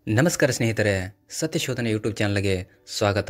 ನಮಸ್ಕಾರ ಸ್ನೇಹಿತರೆ ಸತ್ಯಶೋಧನೆ ಯೂಟ್ಯೂಬ್ ಚಾನಲ್ಗೆ ಸ್ವಾಗತ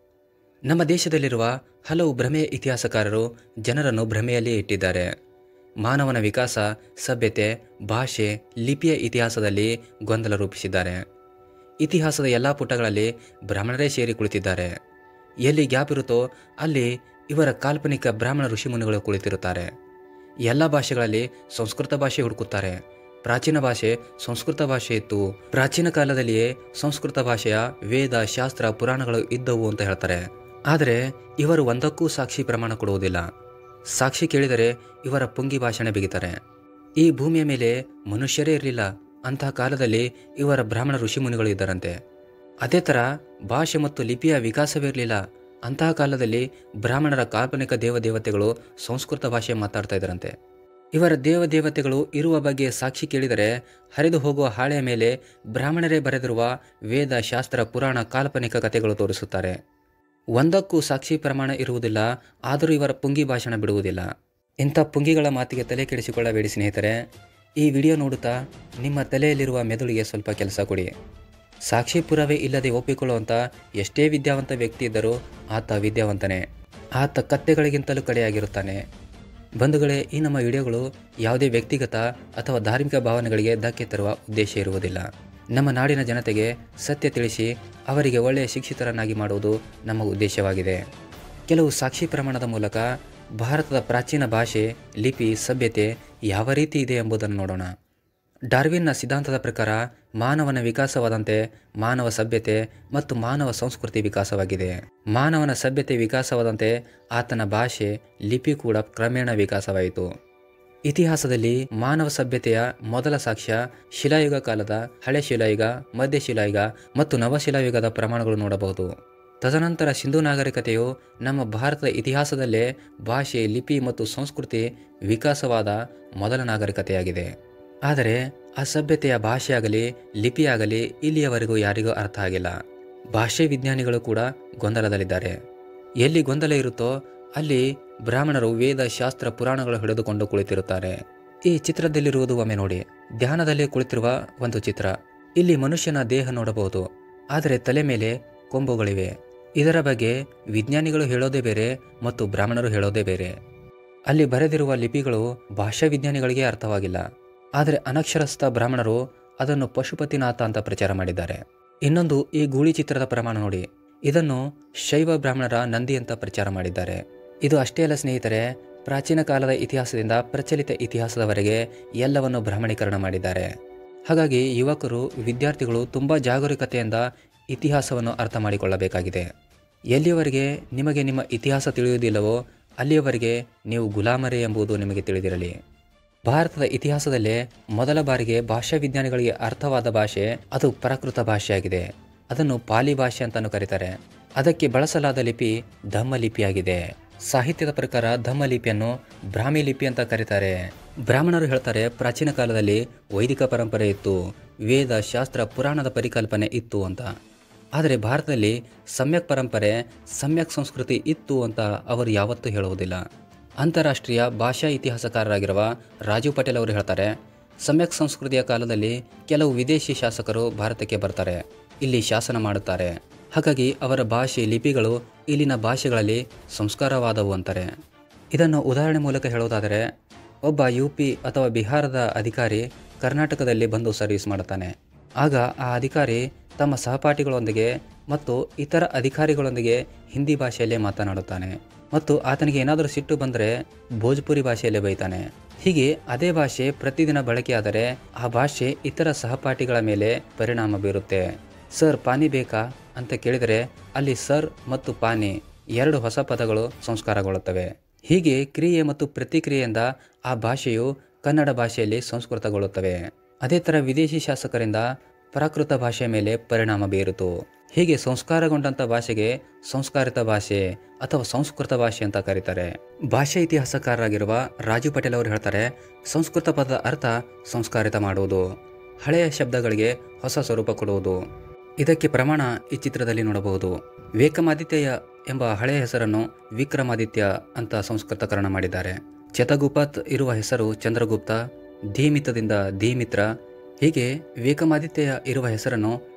ನಮ್ಮ ದೇಶದಲ್ಲಿರುವ ಹಲವು ಭ್ರಮೆ ಇತಿಹಾಸಕಾರರು ಜನರನ್ನು ಭ್ರಮೆಯಲ್ಲಿಯೇ ಇಟ್ಟಿದ್ದಾರೆ ಮಾನವನ ವಿಕಾಸ ಸಭ್ಯತೆ ಭಾಷೆ ಲಿಪಿಯ ಇತಿಹಾಸದಲ್ಲಿ ಗೊಂದಲ ರೂಪಿಸಿದ್ದಾರೆ ಇತಿಹಾಸದ ಎಲ್ಲ ಪುಟಗಳಲ್ಲಿ ಬ್ರಾಹ್ಮಣರೇ ಸೇರಿ ಕುಳಿತಿದ್ದಾರೆ ಎಲ್ಲಿ ಗ್ಯಾಪ್ ಇರುತ್ತೋ ಅಲ್ಲಿ ಇವರ ಕಾಲ್ಪನಿಕ ಬ್ರಾಹ್ಮಣ ಋಷಿಮುನಿಗಳು ಕುಳಿತಿರುತ್ತಾರೆ ಎಲ್ಲ ಭಾಷೆಗಳಲ್ಲಿ ಸಂಸ್ಕೃತ ಭಾಷೆ ಹುಡುಕುತ್ತಾರೆ ಪ್ರಾಚೀನ ಭಾಷೆ ಸಂಸ್ಕೃತ ಭಾಷೆ ಇತ್ತು ಪ್ರಾಚೀನ ಕಾಲದಲ್ಲಿಯೇ ಸಂಸ್ಕೃತ ಭಾಷೆಯ ವೇದ ಶಾಸ್ತ್ರ ಪುರಾಣಗಳು ಇದ್ದವು ಅಂತ ಹೇಳ್ತಾರೆ ಆದರೆ ಇವರು ಒಂದಕ್ಕೂ ಸಾಕ್ಷಿ ಪ್ರಮಾಣ ಕೊಡುವುದಿಲ್ಲ ಸಾಕ್ಷಿ ಕೇಳಿದರೆ ಇವರ ಪುಂಗಿ ಭಾಷಣ ಬಿಗಿತಾರೆ ಈ ಭೂಮಿಯ ಮೇಲೆ ಮನುಷ್ಯರೇ ಇರಲಿಲ್ಲ ಅಂತಹ ಕಾಲದಲ್ಲಿ ಇವರ ಬ್ರಾಹ್ಮಣ ಋಷಿಮುನಿಗಳು ಇದ್ದರಂತೆ ಅದೇ ಥರ ಭಾಷೆ ಮತ್ತು ಲಿಪಿಯ ವಿಕಾಸವಿರಲಿಲ್ಲ ಅಂತಹ ಕಾಲದಲ್ಲಿ ಬ್ರಾಹ್ಮಣರ ಕಾಲ್ಪನಿಕ ದೇವದೇವತೆಗಳು ಸಂಸ್ಕೃತ ಭಾಷೆ ಮಾತಾಡ್ತಾ ಇದ್ದರಂತೆ ಇವರ ದೇವದೇವತೆಗಳು ಇರುವ ಬಗ್ಗೆ ಸಾಕ್ಷಿ ಕೇಳಿದರೆ ಹರಿದು ಹೋಗುವ ಹಾಳೆಯ ಮೇಲೆ ಬ್ರಾಹ್ಮಣರೇ ಬರೆದಿರುವ ವೇದ ಶಾಸ್ತ್ರ ಪುರಾಣ ಕಾಲ್ಪನಿಕ ಕಥೆಗಳು ತೋರಿಸುತ್ತಾರೆ ಒಂದಕ್ಕೂ ಸಾಕ್ಷಿ ಪ್ರಮಾಣ ಇರುವುದಿಲ್ಲ ಆದರೂ ಇವರ ಪುಂಗಿ ಭಾಷಣ ಬಿಡುವುದಿಲ್ಲ ಇಂಥ ಪುಂಗಿಗಳ ಮಾತಿಗೆ ತಲೆ ಕೆಡಿಸಿಕೊಳ್ಳಬೇಡಿ ಸ್ನೇಹಿತರೆ ಈ ವಿಡಿಯೋ ನೋಡುತ್ತಾ ನಿಮ್ಮ ತಲೆಯಲ್ಲಿರುವ ಮೆದುಳಿಗೆ ಸ್ವಲ್ಪ ಕೆಲಸ ಕೊಡಿ ಸಾಕ್ಷಿ ಪುರಾವೆ ಇಲ್ಲದೆ ಒಪ್ಪಿಕೊಳ್ಳುವಂಥ ಎಷ್ಟೇ ವಿದ್ಯಾವಂತ ವ್ಯಕ್ತಿ ಇದ್ದರೂ ಆತ ವಿದ್ಯಾವಂತನೇ ಆತ ಕತ್ತೆಗಳಿಗಿಂತಲೂ ಕಡೆಯಾಗಿರುತ್ತಾನೆ ಬಂಧುಗಳೇ ಈ ನಮ್ಮ ವಿಡಿಯೋಗಳು ಯಾವುದೇ ವ್ಯಕ್ತಿಗತ ಅಥವಾ ಧಾರ್ಮಿಕ ಭಾವನೆಗಳಿಗೆ ಧಕ್ಕೆ ತರುವ ಉದ್ದೇಶ ಇರುವುದಿಲ್ಲ ನಮ್ಮ ನಾಡಿನ ಜನತೆಗೆ ಸತ್ಯ ತಿಳಿಸಿ ಅವರಿಗೆ ಒಳ್ಳೆಯ ಶಿಕ್ಷಿತರನ್ನಾಗಿ ಮಾಡುವುದು ನಮ್ಮ ಉದ್ದೇಶವಾಗಿದೆ ಕೆಲವು ಸಾಕ್ಷಿ ಪ್ರಮಾಣದ ಮೂಲಕ ಭಾರತದ ಪ್ರಾಚೀನ ಭಾಷೆ ಲಿಪಿ ಸಭ್ಯತೆ ಯಾವ ರೀತಿ ಇದೆ ಎಂಬುದನ್ನು ನೋಡೋಣ ಡಾರ್ವಿನ್ನ ಸಿದ್ಧಾಂತದ ಪ್ರಕಾರ ಮಾನವನ ವಿಕಾಸವಾದಂತೆ ಮಾನವ ಸಭ್ಯತೆ ಮತ್ತು ಮಾನವ ಸಂಸ್ಕೃತಿ ವಿಕಾಸವಾಗಿದೆ ಮಾನವನ ಸಭ್ಯತೆ ವಿಕಾಸವಾದಂತೆ ಆತನ ಭಾಷೆ ಲಿಪಿ ಕೂಡ ಕ್ರಮೇಣ ವಿಕಾಸವಾಯಿತು ಇತಿಹಾಸದಲ್ಲಿ ಮಾನವ ಸಭ್ಯತೆಯ ಮೊದಲ ಸಾಕ್ಷ್ಯ ಶಿಲಾಯುಗ ಕಾಲದ ಹಳೆ ಶಿಲಾಯುಗ ಮಧ್ಯ ಶಿಲಾಯುಗ ಮತ್ತು ನವಶಿಲಾಯುಗದ ಪ್ರಮಾಣಗಳು ನೋಡಬಹುದು ತದನಂತರ ಸಿಂಧು ನಾಗರಿಕತೆಯು ನಮ್ಮ ಭಾರತದ ಇತಿಹಾಸದಲ್ಲೇ ಭಾಷೆ ಲಿಪಿ ಮತ್ತು ಸಂಸ್ಕೃತಿ ವಿಕಾಸವಾದ ಮೊದಲ ನಾಗರಿಕತೆಯಾಗಿದೆ ಆದರೆ ಆ ಸಭ್ಯತೆಯ ಭಾಷೆಯಾಗಲಿ ಲಿಪಿಯಾಗಲಿ ಇಲ್ಲಿಯವರೆಗೂ ಯಾರಿಗೂ ಅರ್ಥ ಆಗಿಲ್ಲ ಭಾಷೆ ವಿಜ್ಞಾನಿಗಳು ಕೂಡ ಗೊಂದಲದಲ್ಲಿದ್ದಾರೆ ಎಲ್ಲಿ ಗೊಂದಲ ಇರುತ್ತೋ ಅಲ್ಲಿ ಬ್ರಾಹ್ಮಣರು ವೇದ ಶಾಸ್ತ್ರ ಪುರಾಣಗಳು ಹಿಡಿದುಕೊಂಡು ಕುಳಿತಿರುತ್ತಾರೆ ಈ ಚಿತ್ರದಲ್ಲಿರುವುದು ಒಮ್ಮೆ ನೋಡಿ ಧ್ಯಾನದಲ್ಲಿ ಕುಳಿತಿರುವ ಒಂದು ಚಿತ್ರ ಇಲ್ಲಿ ಮನುಷ್ಯನ ದೇಹ ನೋಡಬಹುದು ಆದರೆ ತಲೆ ಮೇಲೆ ಕೊಂಬುಗಳಿವೆ ಇದರ ಬಗ್ಗೆ ವಿಜ್ಞಾನಿಗಳು ಹೇಳೋದೇ ಬೇರೆ ಮತ್ತು ಬ್ರಾಹ್ಮಣರು ಹೇಳೋದೇ ಬೇರೆ ಅಲ್ಲಿ ಬರೆದಿರುವ ಲಿಪಿಗಳು ಭಾಷಾ ವಿಜ್ಞಾನಿಗಳಿಗೆ ಅರ್ಥವಾಗಿಲ್ಲ ಆದರೆ ಅನಕ್ಷರಸ್ಥ ಬ್ರಾಹ್ಮಣರು ಅದನ್ನು ಪಶುಪತಿನಾಥ ಅಂತ ಪ್ರಚಾರ ಮಾಡಿದ್ದಾರೆ ಇನ್ನೊಂದು ಈ ಗೂಳಿ ಚಿತ್ರದ ಪ್ರಮಾಣ ನೋಡಿ ಇದನ್ನು ಶೈವ ಬ್ರಾಹ್ಮಣರ ನಂದಿ ಅಂತ ಪ್ರಚಾರ ಮಾಡಿದ್ದಾರೆ ಇದು ಅಷ್ಟೇ ಅಲ್ಲ ಸ್ನೇಹಿತರೆ ಪ್ರಾಚೀನ ಕಾಲದ ಇತಿಹಾಸದಿಂದ ಪ್ರಚಲಿತ ಇತಿಹಾಸದವರೆಗೆ ಎಲ್ಲವನ್ನು ಬ್ರಾಹ್ಮಣೀಕರಣ ಮಾಡಿದ್ದಾರೆ ಹಾಗಾಗಿ ಯುವಕರು ವಿದ್ಯಾರ್ಥಿಗಳು ತುಂಬ ಜಾಗರೂಕತೆಯಿಂದ ಇತಿಹಾಸವನ್ನು ಅರ್ಥ ಮಾಡಿಕೊಳ್ಳಬೇಕಾಗಿದೆ ಎಲ್ಲಿಯವರೆಗೆ ನಿಮಗೆ ನಿಮ್ಮ ಇತಿಹಾಸ ತಿಳಿಯುವುದಿಲ್ಲವೋ ಅಲ್ಲಿಯವರೆಗೆ ನೀವು ಗುಲಾಮರೇ ಎಂಬುದು ನಿಮಗೆ ತಿಳಿದಿರಲಿ ಭಾರತದ ಇತಿಹಾಸದಲ್ಲೇ ಮೊದಲ ಬಾರಿಗೆ ಭಾಷಾ ವಿಜ್ಞಾನಿಗಳಿಗೆ ಅರ್ಥವಾದ ಭಾಷೆ ಅದು ಪ್ರಾಕೃತ ಭಾಷೆಯಾಗಿದೆ ಅದನ್ನು ಪಾಲಿ ಭಾಷೆ ಅಂತಾನು ಕರೀತಾರೆ ಅದಕ್ಕೆ ಬಳಸಲಾದ ಲಿಪಿ ಧಮ್ಮ ಲಿಪಿಯಾಗಿದೆ ಸಾಹಿತ್ಯದ ಪ್ರಕಾರ ಧಮ್ಮ ಲಿಪಿಯನ್ನು ಬ್ರಾಹ್ಮಿ ಲಿಪಿ ಅಂತ ಕರೀತಾರೆ ಬ್ರಾಹ್ಮಣರು ಹೇಳ್ತಾರೆ ಪ್ರಾಚೀನ ಕಾಲದಲ್ಲಿ ವೈದಿಕ ಪರಂಪರೆ ಇತ್ತು ವೇದ ಶಾಸ್ತ್ರ ಪುರಾಣದ ಪರಿಕಲ್ಪನೆ ಇತ್ತು ಅಂತ ಆದರೆ ಭಾರತದಲ್ಲಿ ಸಮ್ಯಕ್ ಪರಂಪರೆ ಸಮ್ಯಕ್ ಸಂಸ್ಕೃತಿ ಇತ್ತು ಅಂತ ಅವರು ಯಾವತ್ತೂ ಹೇಳುವುದಿಲ್ಲ ಅಂತಾರಾಷ್ಟ್ರೀಯ ಭಾಷಾ ಇತಿಹಾಸಕಾರರಾಗಿರುವ ರಾಜು ಪಟೇಲ್ ಅವರು ಹೇಳ್ತಾರೆ ಸಮ್ಯಕ್ ಸಂಸ್ಕೃತಿಯ ಕಾಲದಲ್ಲಿ ಕೆಲವು ವಿದೇಶಿ ಶಾಸಕರು ಭಾರತಕ್ಕೆ ಬರ್ತಾರೆ ಇಲ್ಲಿ ಶಾಸನ ಮಾಡುತ್ತಾರೆ ಹಾಗಾಗಿ ಅವರ ಭಾಷೆ ಲಿಪಿಗಳು ಇಲ್ಲಿನ ಭಾಷೆಗಳಲ್ಲಿ ಸಂಸ್ಕಾರವಾದವು ಅಂತಾರೆ ಇದನ್ನು ಉದಾಹರಣೆ ಮೂಲಕ ಹೇಳುವುದಾದರೆ ಒಬ್ಬ ಯು ಪಿ ಅಥವಾ ಬಿಹಾರದ ಅಧಿಕಾರಿ ಕರ್ನಾಟಕದಲ್ಲಿ ಬಂದು ಸರ್ವಿಸ್ ಮಾಡುತ್ತಾನೆ ಆಗ ಆ ಅಧಿಕಾರಿ ತಮ್ಮ ಸಹಪಾಠಿಗಳೊಂದಿಗೆ ಮತ್ತು ಇತರ ಅಧಿಕಾರಿಗಳೊಂದಿಗೆ ಹಿಂದಿ ಭಾಷೆಯಲ್ಲೇ ಮಾತನಾಡುತ್ತಾನೆ ಮತ್ತು ಆತನಿಗೆ ಏನಾದರೂ ಸಿಟ್ಟು ಬಂದರೆ ಭೋಜ್ಪುರಿ ಭಾಷೆಯಲ್ಲೇ ಬೈತಾನೆ ಹೀಗೆ ಅದೇ ಭಾಷೆ ಪ್ರತಿದಿನ ಬಳಕೆಯಾದರೆ ಆ ಭಾಷೆ ಇತರ ಸಹಪಾಠಿಗಳ ಮೇಲೆ ಪರಿಣಾಮ ಬೀರುತ್ತೆ ಸರ್ ಪಾನಿ ಬೇಕಾ ಅಂತ ಕೇಳಿದರೆ ಅಲ್ಲಿ ಸರ್ ಮತ್ತು ಪಾನಿ ಎರಡು ಹೊಸ ಪದಗಳು ಸಂಸ್ಕಾರಗೊಳ್ಳುತ್ತವೆ ಹೀಗೆ ಕ್ರಿಯೆ ಮತ್ತು ಪ್ರತಿಕ್ರಿಯೆಯಿಂದ ಆ ಭಾಷೆಯು ಕನ್ನಡ ಭಾಷೆಯಲ್ಲಿ ಸಂಸ್ಕೃತಗೊಳ್ಳುತ್ತವೆ ಅದೇ ಥರ ವಿದೇಶಿ ಶಾಸಕರಿಂದ ಪ್ರಾಕೃತ ಭಾಷೆಯ ಮೇಲೆ ಪರಿಣಾಮ ಬೀರಿತು ಹೀಗೆ ಸಂಸ್ಕಾರಗೊಂಡಂಥ ಭಾಷೆಗೆ ಸಂಸ್ಕಾರಿತ ಭಾಷೆ ಅಥವಾ ಸಂಸ್ಕೃತ ಭಾಷೆ ಅಂತ ಕರೀತಾರೆ ಭಾಷಾ ಇತಿಹಾಸಕಾರರಾಗಿರುವ ರಾಜು ಪಟೇಲ್ ಅವರು ಹೇಳ್ತಾರೆ ಸಂಸ್ಕೃತ ಪದದ ಅರ್ಥ ಸಂಸ್ಕಾರಿತ ಮಾಡುವುದು ಹಳೆಯ ಶಬ್ದಗಳಿಗೆ ಹೊಸ ಸ್ವರೂಪ ಕೊಡುವುದು ಇದಕ್ಕೆ ಪ್ರಮಾಣ ಈ ಚಿತ್ರದಲ್ಲಿ ನೋಡಬಹುದು ವೇಕಮಾದಿತ್ಯ ಎಂಬ ಹಳೆಯ ಹೆಸರನ್ನು ವಿಕ್ರಮಾದಿತ್ಯ ಅಂತ ಸಂಸ್ಕೃತಕರಣ ಮಾಡಿದ್ದಾರೆ ಚತಗುಪತ್ ಇರುವ ಹೆಸರು ಚಂದ್ರಗುಪ್ತ ಧೀಮಿತದಿಂದ ಧೀಮಿತ್ರ ಹೀಗೆ ವೇಕಮಾದಿತ್ಯ ಇರುವ ಹೆಸರನ್ನು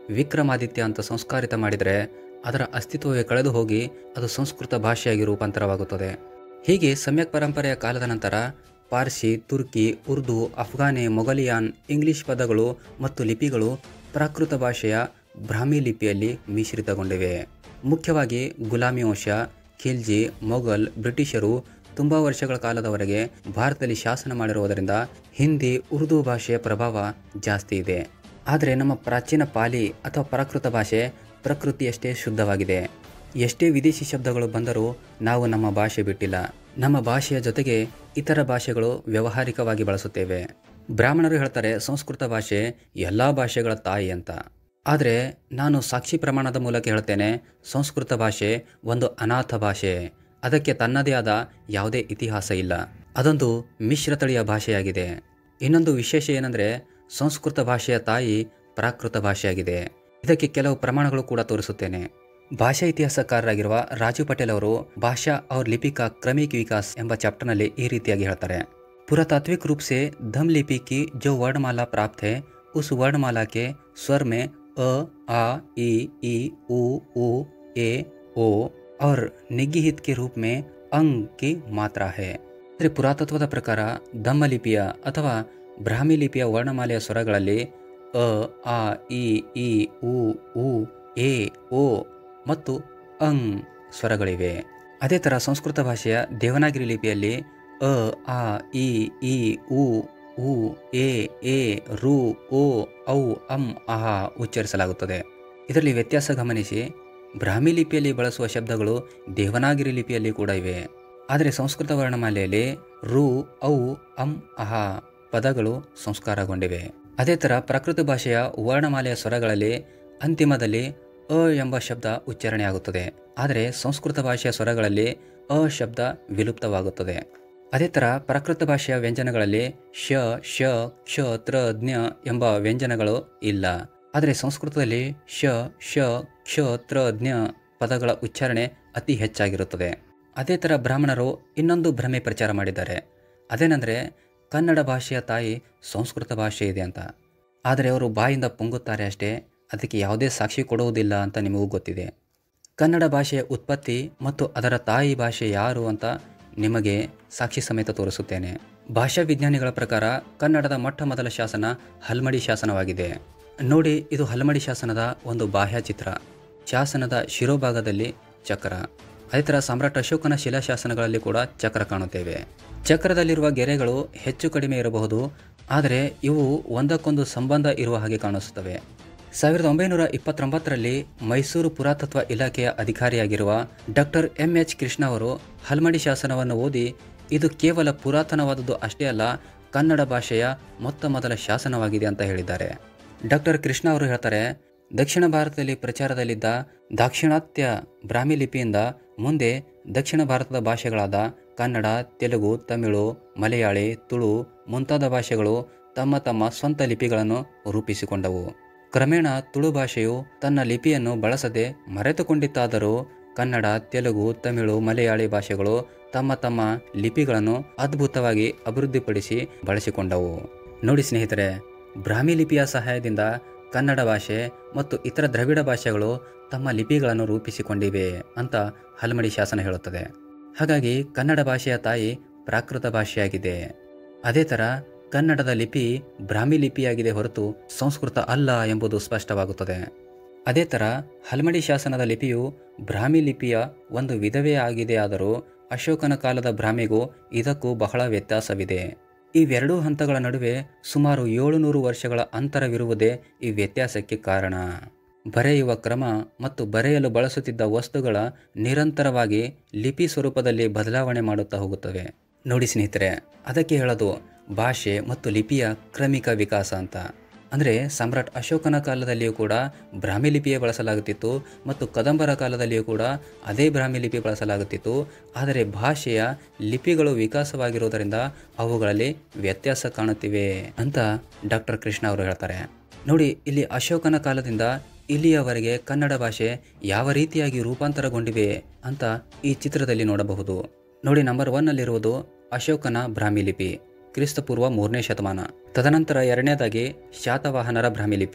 ವಿಕ್ರಮಾದಿತ್ಯ ಅಂತ ಸಂಸ್ಕಾರಿತ ಮಾಡಿದರೆ ಅದರ ಅಸ್ತಿತ್ವವೇ ಕಳೆದು ಹೋಗಿ ಅದು ಸಂಸ್ಕೃತ ಭಾಷೆಯಾಗಿ ರೂಪಾಂತರವಾಗುತ್ತದೆ ಹೀಗೆ ಸಮ್ಯಕ್ ಪರಂಪರೆಯ ಕಾಲದ ನಂತರ ಪಾರ್ಸಿ ತುರ್ಕಿ ಉರ್ದು ಅಫ್ಘಾನಿ ಮೊಘಲಿಯಾನ್ ಇಂಗ್ಲಿಷ್ ಪದಗಳು ಮತ್ತು ಲಿಪಿಗಳು ಪ್ರಾಕೃತ ಭಾಷೆಯ ಬ್ರಾಹ್ಮಿ ಲಿಪಿಯಲ್ಲಿ ಮಿಶ್ರಿತಗೊಂಡಿವೆ ಮುಖ್ಯವಾಗಿ ಗುಲಾಮಿ ವಂಶ ಖಿಲ್ಜಿ ಮೊಘಲ್ ಬ್ರಿಟಿಷರು ತುಂಬ ವರ್ಷಗಳ ಕಾಲದವರೆಗೆ ಭಾರತದಲ್ಲಿ ಶಾಸನ ಮಾಡಿರುವುದರಿಂದ ಹಿಂದಿ ಉರ್ದು ಭಾಷೆಯ ಪ್ರಭಾವ ಜಾಸ್ತಿ ಇದೆ ಆದರೆ ನಮ್ಮ ಪ್ರಾಚೀನ ಪಾಲಿ ಅಥವಾ ಪ್ರಾಕೃತ ಭಾಷೆ ಪ್ರಕೃತಿಯಷ್ಟೇ ಶುದ್ಧವಾಗಿದೆ ಎಷ್ಟೇ ವಿದೇಶಿ ಶಬ್ದಗಳು ಬಂದರೂ ನಾವು ನಮ್ಮ ಭಾಷೆ ಬಿಟ್ಟಿಲ್ಲ ನಮ್ಮ ಭಾಷೆಯ ಜೊತೆಗೆ ಇತರ ಭಾಷೆಗಳು ವ್ಯಾವಹಾರಿಕವಾಗಿ ಬಳಸುತ್ತೇವೆ ಬ್ರಾಹ್ಮಣರು ಹೇಳ್ತಾರೆ ಸಂಸ್ಕೃತ ಭಾಷೆ ಎಲ್ಲ ಭಾಷೆಗಳ ತಾಯಿ ಅಂತ ಆದರೆ ನಾನು ಸಾಕ್ಷಿ ಪ್ರಮಾಣದ ಮೂಲಕ ಹೇಳ್ತೇನೆ ಸಂಸ್ಕೃತ ಭಾಷೆ ಒಂದು ಅನಾಥ ಭಾಷೆ ಅದಕ್ಕೆ ತನ್ನದೇ ಆದ ಯಾವುದೇ ಇತಿಹಾಸ ಇಲ್ಲ ಅದೊಂದು ಮಿಶ್ರತಳಿಯ ಭಾಷೆಯಾಗಿದೆ ಇನ್ನೊಂದು ವಿಶೇಷ ಏನಂದರೆ ಸಂಸ್ಕೃತ ಭಾಷೆಯ ತಾಯಿ ಪ್ರಾಕೃತ ಭಾಷೆಯಾಗಿದೆ ಇದಕ್ಕೆ ಕೆಲವು ಪ್ರಮಾಣಗಳು ಕೂಡ ತೋರಿಸುತ್ತೇನೆ ಭಾಷಾ ಇತಿಹಾಸಕಾರರಾಗಿರುವ ರಾಜು ಪಟೇಲ್ ಅವರು ಭಾಷಾ और लिपि का क्रमिक विकास ಎಂಬ ಚಾಪ್ಟರ್ನಲ್ಲಿ ಈ ರೀತಿಯಾಗಿ ಹೇಳ್ತಾರೆ पुरातात्विक रूप से धम लिपि की जो वर्णमाला प्राप्त है उस वर्णमाला के स्वर में अ आ ई ई उ उ ए ओ और निगिहित के रूप में अंग की ಮಾತ್ರಾ है ಅಂದರೆ ಪುರಾತತ್ವದ ಪ್ರಕಾರ ಧಮ್ಮ ಲಿಪಿಯ ಅಥವಾ ಬ್ರಾಹ್ಮಿ ಲಿಪಿಯ ವರ್ಣಮಾಲೆಯ ಸ್ವರಗಳಲ್ಲಿ ಅ ಆ ಇ ಈ ಉ ಉ ಎ ಓ ಮತ್ತು ಅಂಗ್ ಸ್ವರಗಳಿವೆ ಅದೇ ಥರ ಸಂಸ್ಕೃತ ಭಾಷೆಯ ದೇವನಾಗಿರಿ ಲಿಪಿಯಲ್ಲಿ ಅ ಆ ಇ ಈ ಉ ಉ ಎ ಎ ರು ಓ ಔ ಅಂ ಅಹ ಉಚ್ಚರಿಸಲಾಗುತ್ತದೆ ಇದರಲ್ಲಿ ವ್ಯತ್ಯಾಸ ಗಮನಿಸಿ ಬ್ರಾಹ್ಮಿ ಲಿಪಿಯಲ್ಲಿ ಬಳಸುವ ಶಬ್ದಗಳು ದೇವನಾಗಿರಿ ಲಿಪಿಯಲ್ಲಿ ಕೂಡ ಇವೆ ಆದರೆ ಸಂಸ್ಕೃತ ವರ್ಣಮಾಲೆಯಲ್ಲಿ ರು ಔ ಅಂ ಅಹ ಪದಗಳು ಸಂಸ್ಕಾರಗೊಂಡಿವೆ ಅದೇ ಥರ ಪ್ರಕೃತಿ ಭಾಷೆಯ ವರ್ಣಮಾಲೆಯ ಸ್ವರಗಳಲ್ಲಿ ಅಂತಿಮದಲ್ಲಿ ಅ ಎಂಬ ಶಬ್ದ ಉಚ್ಚಾರಣೆಯಾಗುತ್ತದೆ ಆದರೆ ಸಂಸ್ಕೃತ ಭಾಷೆಯ ಸ್ವರಗಳಲ್ಲಿ ಅ ಶಬ್ದ ವಿಲುಪ್ತವಾಗುತ್ತದೆ ಅದೇ ಥರ ಪ್ರಾಕೃತ ಭಾಷೆಯ ವ್ಯಂಜನಗಳಲ್ಲಿ ಶ ಶ ಕ್ಷ ತ್ರ ಜ್ಞ ಎಂಬ ವ್ಯಂಜನಗಳು ಇಲ್ಲ ಆದರೆ ಸಂಸ್ಕೃತದಲ್ಲಿ ಶ ಶ ಕ್ಷ ತ್ರ ಜ್ಞ ಪದಗಳ ಉಚ್ಚಾರಣೆ ಅತಿ ಹೆಚ್ಚಾಗಿರುತ್ತದೆ ಅದೇ ಥರ ಬ್ರಾಹ್ಮಣರು ಇನ್ನೊಂದು ಭ್ರಮೆ ಪ್ರಚಾರ ಮಾಡಿದ್ದಾರೆ ಅದೇನೆಂದರೆ ಕನ್ನಡ ಭಾಷೆಯ ತಾಯಿ ಸಂಸ್ಕೃತ ಭಾಷೆ ಇದೆ ಅಂತ ಆದರೆ ಅವರು ಬಾಯಿಂದ ಪುಂಗುತ್ತಾರೆ ಅಷ್ಟೇ ಅದಕ್ಕೆ ಯಾವುದೇ ಸಾಕ್ಷಿ ಕೊಡುವುದಿಲ್ಲ ಅಂತ ನಿಮಗೂ ಗೊತ್ತಿದೆ ಕನ್ನಡ ಭಾಷೆಯ ಉತ್ಪತ್ತಿ ಮತ್ತು ಅದರ ತಾಯಿ ಭಾಷೆ ಯಾರು ಅಂತ ನಿಮಗೆ ಸಾಕ್ಷಿ ಸಮೇತ ತೋರಿಸುತ್ತೇನೆ ಭಾಷಾ ವಿಜ್ಞಾನಿಗಳ ಪ್ರಕಾರ ಕನ್ನಡದ ಮೊಟ್ಟ ಮೊದಲ ಶಾಸನ ಹಲ್ಮಡಿ ಶಾಸನವಾಗಿದೆ ನೋಡಿ ಇದು ಹಲ್ಮಡಿ ಶಾಸನದ ಒಂದು ಬಾಹ್ಯ ಚಿತ್ರ ಶಾಸನದ ಶಿರೋಭಾಗದಲ್ಲಿ ಚಕ್ರ ಅದೇ ಥರ ಸಾಮ್ರಾಟ್ ಅಶೋಕನ ಶಿಲಾಶಾಸನಗಳಲ್ಲಿ ಕೂಡ ಚಕ್ರ ಕಾಣುತ್ತೇವೆ ಚಕ್ರದಲ್ಲಿರುವ ಗೆರೆಗಳು ಹೆಚ್ಚು ಕಡಿಮೆ ಇರಬಹುದು ಆದರೆ ಇವು ಒಂದಕ್ಕೊಂದು ಸಂಬಂಧ ಇರುವ ಹಾಗೆ ಕಾಣಿಸುತ್ತವೆ ಸಾವಿರದ ಒಂಬೈನೂರ ಇಪ್ಪತ್ತೊಂಬತ್ತರಲ್ಲಿ ಮೈಸೂರು ಪುರಾತತ್ವ ಇಲಾಖೆಯ ಅಧಿಕಾರಿಯಾಗಿರುವ ಡಾಕ್ಟರ್ ಎಂ ಎಚ್ ಕೃಷ್ಣ ಅವರು ಹಲ್ಮಡಿ ಶಾಸನವನ್ನು ಓದಿ ಇದು ಕೇವಲ ಪುರಾತನವಾದದ್ದು ಅಷ್ಟೇ ಅಲ್ಲ ಕನ್ನಡ ಭಾಷೆಯ ಮೊತ್ತ ಮೊದಲ ಶಾಸನವಾಗಿದೆ ಅಂತ ಹೇಳಿದ್ದಾರೆ ಡಾಕ್ಟರ್ ಕೃಷ್ಣ ಅವರು ಹೇಳ್ತಾರೆ ದಕ್ಷಿಣ ಭಾರತದಲ್ಲಿ ಪ್ರಚಾರದಲ್ಲಿದ್ದ ದಾಕ್ಷಿಣಾತ್ಯ ಬ್ರಾಹ್ಮಿ ಲಿಪಿಯಿಂದ ಮುಂದೆ ದಕ್ಷಿಣ ಭಾರತದ ಭಾಷೆಗಳಾದ ಕನ್ನಡ ತೆಲುಗು ತಮಿಳು ಮಲಯಾಳಿ ತುಳು ಮುಂತಾದ ಭಾಷೆಗಳು ತಮ್ಮ ತಮ್ಮ ಸ್ವಂತ ಲಿಪಿಗಳನ್ನು ರೂಪಿಸಿಕೊಂಡವು ಕ್ರಮೇಣ ತುಳು ಭಾಷೆಯು ತನ್ನ ಲಿಪಿಯನ್ನು ಬಳಸದೆ ಮರೆತುಕೊಂಡಿತ್ತಾದರೂ ಕನ್ನಡ ತೆಲುಗು ತಮಿಳು ಮಲಯಾಳಿ ಭಾಷೆಗಳು ತಮ್ಮ ತಮ್ಮ ಲಿಪಿಗಳನ್ನು ಅದ್ಭುತವಾಗಿ ಅಭಿವೃದ್ಧಿಪಡಿಸಿ ಬಳಸಿಕೊಂಡವು ನೋಡಿ ಸ್ನೇಹಿತರೆ ಬ್ರಾಹ್ಮಿ ಲಿಪಿಯ ಸಹಾಯದಿಂದ ಕನ್ನಡ ಭಾಷೆ ಮತ್ತು ಇತರ ದ್ರವಿಡ ಭಾಷೆಗಳು ತಮ್ಮ ಲಿಪಿಗಳನ್ನು ರೂಪಿಸಿಕೊಂಡಿವೆ ಅಂತ ಹಲ್ಮಡಿ ಶಾಸನ ಹೇಳುತ್ತದೆ ಹಾಗಾಗಿ ಕನ್ನಡ ಭಾಷೆಯ ತಾಯಿ ಪ್ರಾಕೃತ ಭಾಷೆಯಾಗಿದೆ ಅದೇ ಥರ ಕನ್ನಡದ ಲಿಪಿ ಬ್ರಾಹ್ಮಿ ಲಿಪಿಯಾಗಿದೆ ಹೊರತು ಸಂಸ್ಕೃತ ಅಲ್ಲ ಎಂಬುದು ಸ್ಪಷ್ಟವಾಗುತ್ತದೆ ಅದೇ ಥರ ಹಲ್ಮಡಿ ಶಾಸನದ ಲಿಪಿಯು ಬ್ರಾಹ್ಮಿ ಲಿಪಿಯ ಒಂದು ವಿಧವೇ ಆಗಿದೆ ಆದರೂ ಅಶೋಕನ ಕಾಲದ ಬ್ರಾಹ್ಮಿಗೂ ಇದಕ್ಕೂ ಬಹಳ ವ್ಯತ್ಯಾಸವಿದೆ ಇವೆರಡೂ ಹಂತಗಳ ನಡುವೆ ಸುಮಾರು ಏಳುನೂರು ವರ್ಷಗಳ ಅಂತರವಿರುವುದೇ ಈ ವ್ಯತ್ಯಾಸಕ್ಕೆ ಕಾರಣ ಬರೆಯುವ ಕ್ರಮ ಮತ್ತು ಬರೆಯಲು ಬಳಸುತ್ತಿದ್ದ ವಸ್ತುಗಳ ನಿರಂತರವಾಗಿ ಲಿಪಿ ಸ್ವರೂಪದಲ್ಲಿ ಬದಲಾವಣೆ ಮಾಡುತ್ತಾ ಹೋಗುತ್ತವೆ ನೋಡಿ ಸ್ನೇಹಿತರೆ ಅದಕ್ಕೆ ಹೇಳೋದು ಭಾಷೆ ಮತ್ತು ಲಿಪಿಯ ಕ್ರಮಿಕ ವಿಕಾಸ ಅಂತ ಅಂದರೆ ಸಮ್ರಾಟ್ ಅಶೋಕನ ಕಾಲದಲ್ಲಿಯೂ ಕೂಡ ಬ್ರಾಹ್ಮಿ ಲಿಪಿಯೇ ಬಳಸಲಾಗುತ್ತಿತ್ತು ಮತ್ತು ಕದಂಬರ ಕಾಲದಲ್ಲಿಯೂ ಕೂಡ ಅದೇ ಬ್ರಾಹ್ಮಿ ಲಿಪಿ ಬಳಸಲಾಗುತ್ತಿತ್ತು ಆದರೆ ಭಾಷೆಯ ಲಿಪಿಗಳು ವಿಕಾಸವಾಗಿರುವುದರಿಂದ ಅವುಗಳಲ್ಲಿ ವ್ಯತ್ಯಾಸ ಕಾಣುತ್ತಿವೆ ಅಂತ ಡಾಕ್ಟರ್ ಕೃಷ್ಣ ಅವರು ಹೇಳ್ತಾರೆ ನೋಡಿ ಇಲ್ಲಿ ಅಶೋಕನ ಕಾಲದಿಂದ ಇಲ್ಲಿಯವರೆಗೆ ಕನ್ನಡ ಭಾಷೆ ಯಾವ ರೀತಿಯಾಗಿ ರೂಪಾಂತರಗೊಂಡಿವೆ ಅಂತ ಈ ಚಿತ್ರದಲ್ಲಿ ನೋಡಬಹುದು ನೋಡಿ ನಂಬರ್ ಒನ್ನಲ್ಲಿರುವುದು ಅಶೋಕನ ಬ್ರಾಹ್ಮಿ ಲಿಪಿ ಕ್ರಿಸ್ತಪೂರ್ವ ಮೂರನೇ ಶತಮಾನ ತದನಂತರ ಎರಡನೇದಾಗಿ ಶಾತವಾಹನರ ಬ್ರಾಹ್ಮಿ ಲಿಪಿ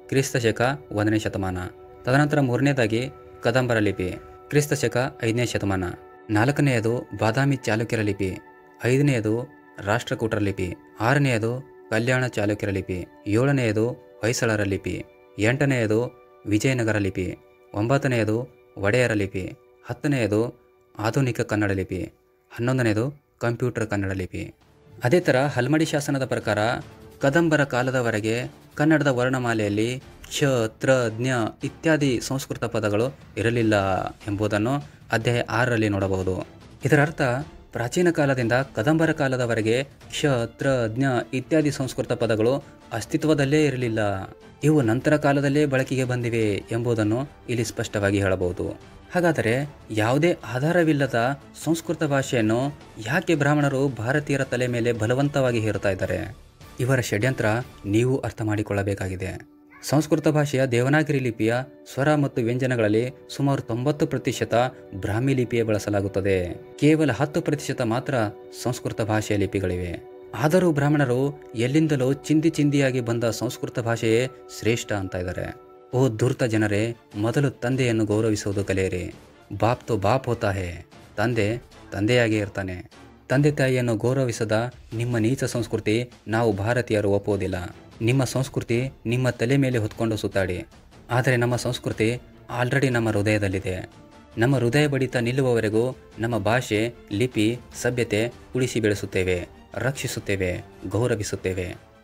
ಕ್ರಿಸ್ತ ಶಕ ಒಂದನೇ ಶತಮಾನ ತದನಂತರ ಮೂರನೇದಾಗಿ ಕದಂಬರ ಲಿಪಿ ಕ್ರಿಸ್ತ ಶಕ ಐದನೇ ಶತಮಾನ ನಾಲ್ಕನೆಯದು ಬಾದಾಮಿ ಚಾಲುಕ್ಯರ ಲಿಪಿ ಐದನೆಯದು ರಾಷ್ಟ್ರಕೂಟರ ಲಿಪಿ ಆರನೆಯದು ಕಲ್ಯಾಣ ಚಾಲುಕ್ಯರ ಲಿಪಿ ಏಳನೆಯದು ಹೊಯ್ಸಳರ ಲಿಪಿ ಎಂಟನೆಯದು ವಿಜಯನಗರ ಲಿಪಿ ಒಂಬತ್ತನೆಯದು ಒಡೆಯರ ಲಿಪಿ ಹತ್ತನೆಯದು ಆಧುನಿಕ ಕನ್ನಡ ಲಿಪಿ ಹನ್ನೊಂದನೆಯದು ಕಂಪ್ಯೂಟರ್ ಕನ್ನಡ ಲಿಪಿ ಅದೇ ಥರ ಹಲ್ಮಡಿ ಶಾಸನದ ಪ್ರಕಾರ ಕದಂಬರ ಕಾಲದವರೆಗೆ ಕನ್ನಡದ ವರ್ಣಮಾಲೆಯಲ್ಲಿ ಕ್ಷ ತ್ರ ಜ್ಞ ಇತ್ಯಾದಿ ಸಂಸ್ಕೃತ ಪದಗಳು ಇರಲಿಲ್ಲ ಎಂಬುದನ್ನು ಅಧ್ಯಾಯ ಆರರಲ್ಲಿ ನೋಡಬಹುದು ಇದರ ಅರ್ಥ ಪ್ರಾಚೀನ ಕಾಲದಿಂದ ಕದಂಬರ ಕಾಲದವರೆಗೆ ಕ್ಷ ತ್ರ ಜ್ಞ ಇತ್ಯಾದಿ ಸಂಸ್ಕೃತ ಪದಗಳು ಅಸ್ತಿತ್ವದಲ್ಲೇ ಇರಲಿಲ್ಲ ಇವು ನಂತರ ಕಾಲದಲ್ಲೇ ಬಳಕೆಗೆ ಬಂದಿವೆ ಎಂಬುದನ್ನು ಇಲ್ಲಿ ಸ್ಪಷ್ಟವಾಗಿ ಹೇಳಬಹುದು ಹಾಗಾದರೆ ಯಾವುದೇ ಆಧಾರವಿಲ್ಲದ ಸಂಸ್ಕೃತ ಭಾಷೆಯನ್ನು ಯಾಕೆ ಬ್ರಾಹ್ಮಣರು ಭಾರತೀಯರ ತಲೆ ಮೇಲೆ ಬಲವಂತವಾಗಿ ಹೇರುತ್ತಾ ಇದ್ದಾರೆ ಇವರ ಷಡ್ಯಂತ್ರ ನೀವು ಅರ್ಥ ಮಾಡಿಕೊಳ್ಳಬೇಕಾಗಿದೆ ಸಂಸ್ಕೃತ ಭಾಷೆಯ ದೇವನಾಗರಿ ಲಿಪಿಯ ಸ್ವರ ಮತ್ತು ವ್ಯಂಜನಗಳಲ್ಲಿ ಸುಮಾರು ತೊಂಬತ್ತು ಪ್ರತಿಶತ ಬ್ರಾಹ್ಮಿ ಲಿಪಿಯೇ ಬಳಸಲಾಗುತ್ತದೆ ಕೇವಲ ಹತ್ತು ಪ್ರತಿಶತ ಮಾತ್ರ ಸಂಸ್ಕೃತ ಭಾಷೆಯ ಲಿಪಿಗಳಿವೆ ಆದರೂ ಬ್ರಾಹ್ಮಣರು ಎಲ್ಲಿಂದಲೂ ಚಿಂದಿ ಚಿಂದಿಯಾಗಿ ಬಂದ ಸಂಸ್ಕೃತ ಭಾಷೆಯೇ ಶ್ರೇಷ್ಠ ಅಂತ ಇದ್ದಾರೆ ಓ ಧೂರ್ತ ಜನರೇ ಮೊದಲು ತಂದೆಯನ್ನು ಗೌರವಿಸುವುದು ಕಲಿಯಿರಿ ಬಾಪ್ ತೋ ಬಾಪ್ ಹೋತಾ ಹೇ ತಂದೆ ತಂದೆಯಾಗೇ ಇರ್ತಾನೆ ತಂದೆ ತಾಯಿಯನ್ನು ಗೌರವಿಸದ ನಿಮ್ಮ ನೀಚ ಸಂಸ್ಕೃತಿ ನಾವು ಭಾರತೀಯರು ಒಪ್ಪುವುದಿಲ್ಲ ನಿಮ್ಮ ಸಂಸ್ಕೃತಿ ನಿಮ್ಮ ತಲೆ ಮೇಲೆ ಹೊತ್ಕೊಂಡು ಸುತ್ತಾಡಿ ಆದರೆ ನಮ್ಮ ಸಂಸ್ಕೃತಿ ಆಲ್ರೆಡಿ ನಮ್ಮ ಹೃದಯದಲ್ಲಿದೆ ನಮ್ಮ ಹೃದಯ ಬಡಿತ ನಿಲ್ಲುವವರೆಗೂ ನಮ್ಮ ಭಾಷೆ ಲಿಪಿ ಸಭ್ಯತೆ ಉಳಿಸಿ ಬೆಳೆಸುತ್ತೇವೆ ರಕ್ಷಿಸುತ್ತೇವೆ ಗೌರವಿಸುತ್ತೇವೆ